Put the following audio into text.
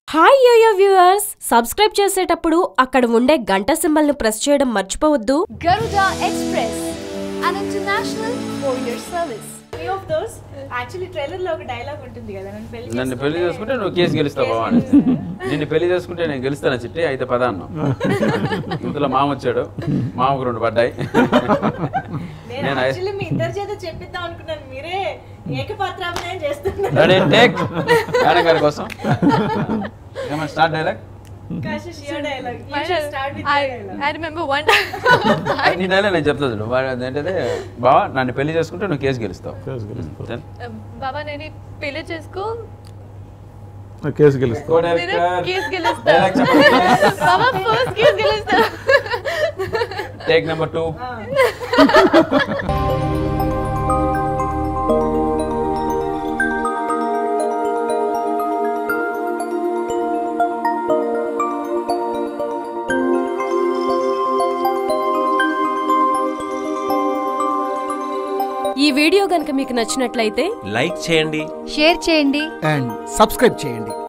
Hi yo-yo viewers subscribe చేసేటప్పుడు అక్కడ ఉండే గంట సింబల్ ను ప్రెస్ చేయడం మర్చిపోవద్దు Garuda Express, an international courier service. Three of those actually trailer లో ఒక డైలాగ్ ఉంటుంది కదా నన్ను పెళ్లి నన్ను పెళ్లి చేసుకుంటే నువ్వు కేసు గెలుస్తావు బావా అని నిన్ను పెళ్లి చేసుకుంటే నేను గెలుస్తాను చిట్టి అయితే పద అన్నాం ఇంతలో మామ వచ్చాడు మామకు రెండు పడ్డాయి నేను నేను యాక్చువల్లీ మీ ఇద్దరి చేత చెప్పిద్దాం అనుకున్నాను మీరే ఏకపాత్రాభినయం చేస్తున్నారు రెడీ టేక్ మేడం గారి కోసం ఏమన్నా start dialogue Kashish your dialogue. You My should dad- start with I, your dialogue. I remember one time. నీ డైలాగ్ నేను చెప్తా చూడు వాడు ఏంటంటే బావా నన్ను పెళ్లి చేసుకుంటే నువ్వు కేసు గెలుస్తావు కేసు గెలుస్తావు. Then, బాబా నేను పెళ్లి చేసుకో ఆ కేసు గెలుస్తావు నేను కేస్ గెలుస్తా Dialogue చెప్పండి. బాబా ఫస్ట్ కేస్ గెలుస్తా టేక్ నెంబర్ టూ ఆ. ఈ వీడియో గనుక మీకు నచ్చినట్లయితే లైక్ చేయండి షేర్ చేయండి అండ్ సబ్స్క్రైబ్ చేయండి